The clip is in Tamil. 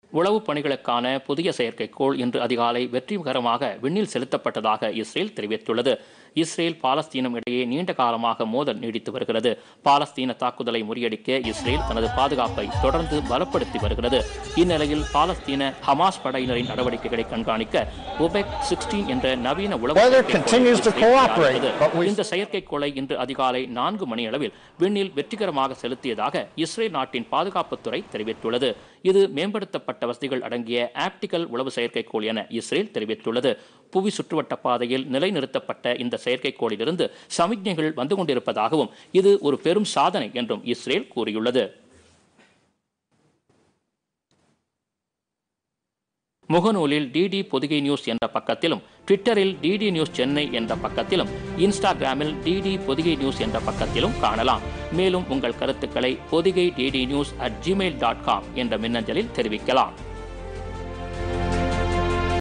உளவு பணிகளுக்கான புதிய செயற்கைக்கோள் இன்று அதிகாலை வெற்றிகரமாக விண்ணில் செலுத்தப்பட்டதாக இஸ்ரேல் தெரிவித்துள்ளது இஸ்ரேல் பாலஸ்தீனம் இடையே நீண்ட காலமாக மோதல் நீடித்து வருகிறது பாலஸ்தீன தாக்குதலை முறியடிக்க இஸ்ரேல் தனது பாதுகாப்பை தொடர்ந்து பலப்படுத்தி வருகிறது இந்நிலையில் பாலஸ்தீன ஹமாஸ் படையினரின் நடவடிக்கைகளை கண்காணிக்க ஒபெக் சிக்ஸ்டீன் என்ற நவீன உளவு Weather செயற்கைக்கோளை continues to இஸ்ரேல் cooperate, தயாரித்தது. but we- இந்த செயற்கைக்கோளை இன்று அதிகாலை நான்கு மணி அளவில் விண்ணில் வெற்றிகரமாக செலுத்தியதாக இஸ்ரேல் நாட்டின் பாதுகாப்புத்துறை தெரிவித்துள்ளது இது மேம்படுத்தப்பட்ட வசதிகள் அடங்கிய ஆப்டிகல் உளவு செயற்கைக்கோள் என இஸ்ரேல் தெரிவித்துள்ளது புவி சுற்றுவட்ட பாதையில் நிலைநிறுத்தப்பட்ட இந்த செயற்கைக்கோளிலிருந்து சமிக்ஞைகள் வந்து கொண்டிருப்பதாகவும் இது ஒரு பெரும் சாதனை என்றும் இஸ்ரேல் கூறியுள்ளது முகநூலில் டிடி பொதிகை நியூஸ் என்ற பக்கத்திலும் ட்விட்டரில் டிடி நியூஸ் சென்னை என்ற பக்கத்திலும் இன்ஸ்டாகிராமில் டிடி பொதிகை நியூஸ் என்ற பக்கத்திலும் காணலாம் மேலும் உங்கள் கருத்துக்களை Podhigai DD news at Gmail dot com என்ற மின்னஞ்சலில் தெரிவிக்கலாம்